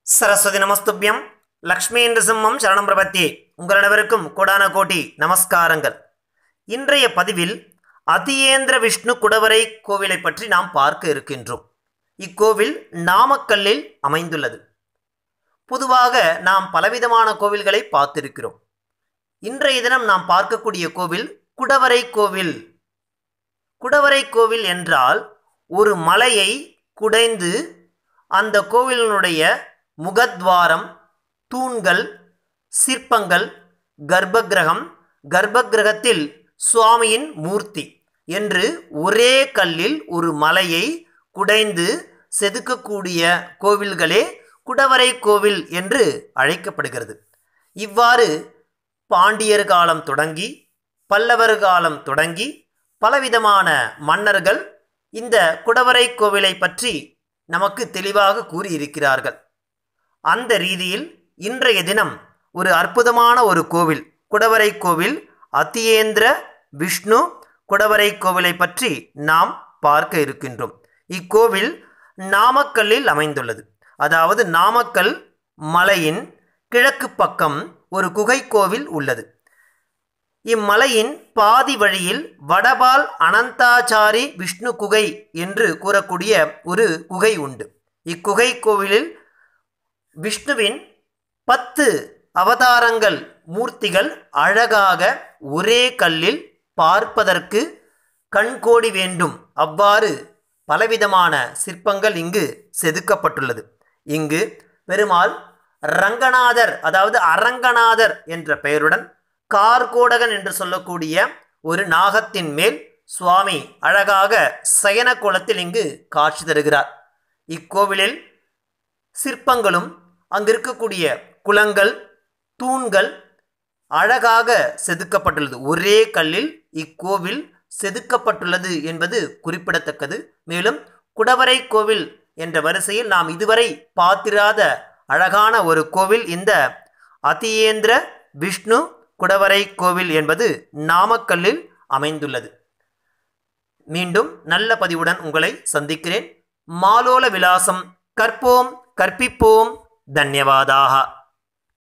சரஸ்வதி நமஸ்துபியம் லக்ஷ்மி சிம்மம் சரணம் பிரபத்தி உங்கள் அனைவருக்கும் கோடான கோட்டி நமஸ்காரங்கள் இன்றைய பதிவில் அதியேந்திர விஷ்ணு குடவரை கோவிலை பற்றி நாம் பார்க்க இருக்கின்றோம் இக்கோவில் நாமக்கல்லில் அமைந்துள்ளது பொதுவாக நாம் பலவிதமான கோவில்களை பார்த்திருக்கிறோம் இன்றைய தினம் நாம் பார்க்கக்கூடிய கோவில் குடவரை கோவில் குடவரை கோவில் என்றால் ஒரு மலையை குடைந்து அந்த கோவிலினுடைய முகத்வாரம் தூண்கள் சிற்பங்கள் கர்ப்பகிரகம் கர்ப்பகிரகத்தில் சுவாமியின் மூர்த்தி என்று ஒரே கல்லில் ஒரு மலையை குடைந்து செதுக்கக்கூடிய கோவில்களே குடவரை கோவில் என்று அழைக்கப்படுகிறது இவ்வாறு பாண்டியர் காலம் தொடங்கி பல்லவர் காலம் தொடங்கி பலவிதமான மன்னர்கள் இந்த குடவரை கோவிலை பற்றி நமக்கு தெளிவாக கூறியிருக்கிறார்கள் அந்த ரீதியில் இன்றைய தினம் ஒரு அற்புதமான ஒரு கோவில் குடவரை கோவில் அத்தியேந்திர விஷ்ணு குடவரை கோவிலை பற்றி நாம் பார்க்க இருக்கின்றோம் இக்கோவில் நாமக்கல்லில் அமைந்துள்ளது அதாவது நாமக்கல் மலையின் கிழக்கு பக்கம் ஒரு குகை கோவில் உள்ளது இம்மலையின் பாதி வழியில் வடபால் அனந்தாச்சாரி விஷ்ணு குகை என்று கூறக்கூடிய ஒரு குகை உண்டு இக்குகை கோவிலில் விஷ்ணுவின் பத்து அவதாரங்கள் மூர்த்திகள் அழகாக ஒரே கல்லில் பார்ப்பதற்கு கண்கோடி வேண்டும் அவ்வாறு பலவிதமான சிற்பங்கள் இங்கு செதுக்கப்பட்டுள்ளது இங்கு பெருமாள் ரங்கநாதர் அதாவது அரங்கநாதர் என்ற பெயருடன் கார்கோடகன் என்று சொல்லக்கூடிய ஒரு நாகத்தின் மேல் சுவாமி அழகாக சயன கோலத்தில் இங்கு காட்சி தருகிறார் இக்கோவிலில் சிற்பங்களும் அங்கு இருக்கக்கூடிய குளங்கள் தூண்கள் அழகாக செதுக்கப்பட்டுள்ளது ஒரே கல்லில் இக்கோவில் செதுக்கப்பட்டுள்ளது என்பது குறிப்பிடத்தக்கது மேலும் குடவரை கோவில் என்ற வரிசையில் நாம் இதுவரை பார்த்திராத அழகான ஒரு கோவில் இந்த அதியேந்திர விஷ்ணு குடவரை கோவில் என்பது நாமக்கல்லில் அமைந்துள்ளது மீண்டும் நல்ல பதிவுடன் உங்களை சந்திக்கிறேன் மாலோல விலாசம் கற்போம் கற்பிப்போம் தன்யவாதாக